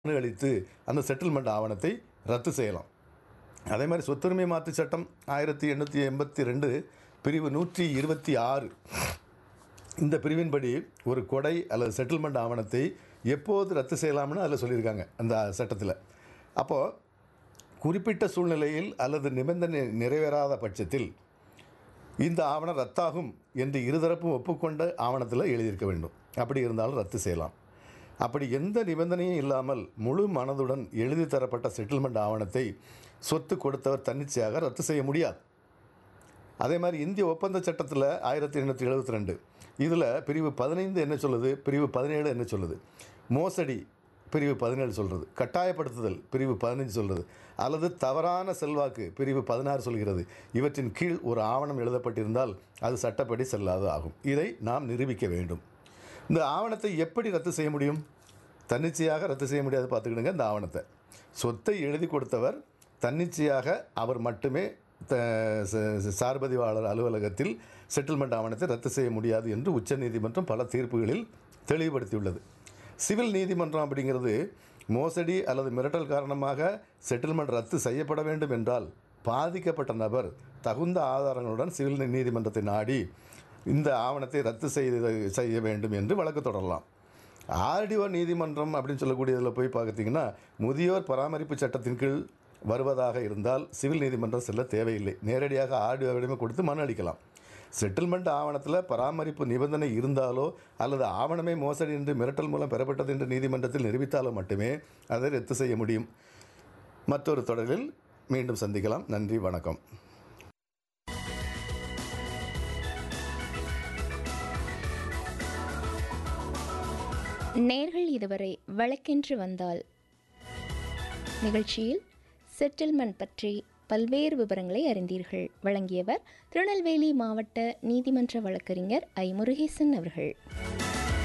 மனு அளித்து அந்த செட்டில்மெண்ட் ஆவணத்தை ரத்து செய்யலாம் அதே மாதிரி சொத்துரிமை மாற்று சட்டம் ஆயிரத்தி எண்ணூற்றி எண்பத்தி ரெண்டு பிரிவு நூற்றி இருபத்தி ஆறு இந்த பிரிவின்படி ஒரு கொடை அல்லது செட்டில்மெண்ட் ஆவணத்தை எப்போது ரத்து செய்யலாம்னு அதில் சொல்லியிருக்காங்க அந்த சட்டத்தில் அப்போது குறிப்பிட்ட சூழ்நிலையில் அல்லது நிபந்தனை நிறைவேறாத பட்சத்தில் இந்த ஆவணம் ரத்தாகும் என்று இருதரப்பும் ஒப்புக்கொண்ட ஆவணத்தில் எழுதியிருக்க வேண்டும் அப்படி இருந்தாலும் ரத்து செய்யலாம் அப்படி எந்த நிபந்தனையும் இல்லாமல் முழு மனதுடன் எழுதி தரப்பட்ட செட்டில்மெண்ட் ஆவணத்தை சொத்து கொடுத்தவர் தன்னிச்சையாக ரத்து செய்ய முடியாது அதே மாதிரி இந்திய ஒப்பந்த சட்டத்தில் ஆயிரத்தி எண்ணூற்றி எழுபத்தி ரெண்டு இதில் பிரிவு பதினைந்து என்ன சொல்லுது பிரிவு பதினேழு என்ன சொல்லுது மோசடி பிரிவு பதினேழு சொல்கிறது கட்டாயப்படுத்துதல் பிரிவு பதினஞ்சு சொல்கிறது அல்லது தவறான செல்வாக்கு பிரிவு பதினாறு சொல்கிறது இவற்றின் கீழ் ஒரு ஆவணம் எழுதப்பட்டிருந்தால் அது சட்டப்படி செல்லாது ஆகும் இதை நாம் நிரூபிக்க வேண்டும் இந்த ஆவணத்தை எப்படி ரத்து செய்ய முடியும் தன்னிச்சையாக ரத்து செய்ய முடியாது பார்த்துக்கிடுங்க இந்த ஆவணத்தை சொத்தை எழுதி கொடுத்தவர் தன்னிச்சையாக அவர் மட்டுமே த ச- சார்பதிவாளர் அலுவலகத்தில் செட்டில்மெண்ட் ஆவணத்தை ரத்து செய்ய முடியாது என்று உச்சநீதிமன்றம் பல தீர்ப்புகளில் தெளிவுபடுத்தியுள்ளது சிவில் நீதிமன்றம் அப்படிங்கிறது மோசடி அல்லது மிரட்டல் காரணமாக செட்டில்மெண்ட் ரத்து செய்யப்பட வேண்டும் என்றால் பாதிக்கப்பட்ட நபர் தகுந்த ஆதாரங்களுடன் சிவில் நீதிமன்றத்தை நாடி இந்த ஆவணத்தை ரத்து செய்து செய்ய வேண்டும் என்று வழக்கு தொடரலாம் ஆர்டிஓ நீதிமன்றம் அப்படின்னு சொல்லக்கூடியதில் போய் பார்த்தீங்கன்னா முதியோர் பராமரிப்பு சட்டத்தின் கீழ் வருவதாக இருந்தால் சிவில் நீதிமன்றம் செல்ல தேவையில்லை நேரடியாக ஆர்டிஓவிடமே கொடுத்து மனு அளிக்கலாம் செட்டில்மெண்ட் ஆவணத்தில் பராமரிப்பு நிபந்தனை இருந்தாலோ அல்லது ஆவணமே மோசடி என்று மிரட்டல் மூலம் பெறப்பட்டது என்று நீதிமன்றத்தில் நிரூபித்தாலோ மட்டுமே அதை ரத்து செய்ய முடியும் மற்றொரு தொடரில் மீண்டும் சந்திக்கலாம் நன்றி வணக்கம் நேர்கள் இதுவரை வழக்கென்று வந்தால் நிகழ்ச்சியில் செட்டில்மெண்ட் பற்றி பல்வேறு விவரங்களை அறிந்தீர்கள் வழங்கியவர் திருநெல்வேலி மாவட்ட நீதிமன்ற வழக்கறிஞர் ஐ முருகேசன் அவர்கள்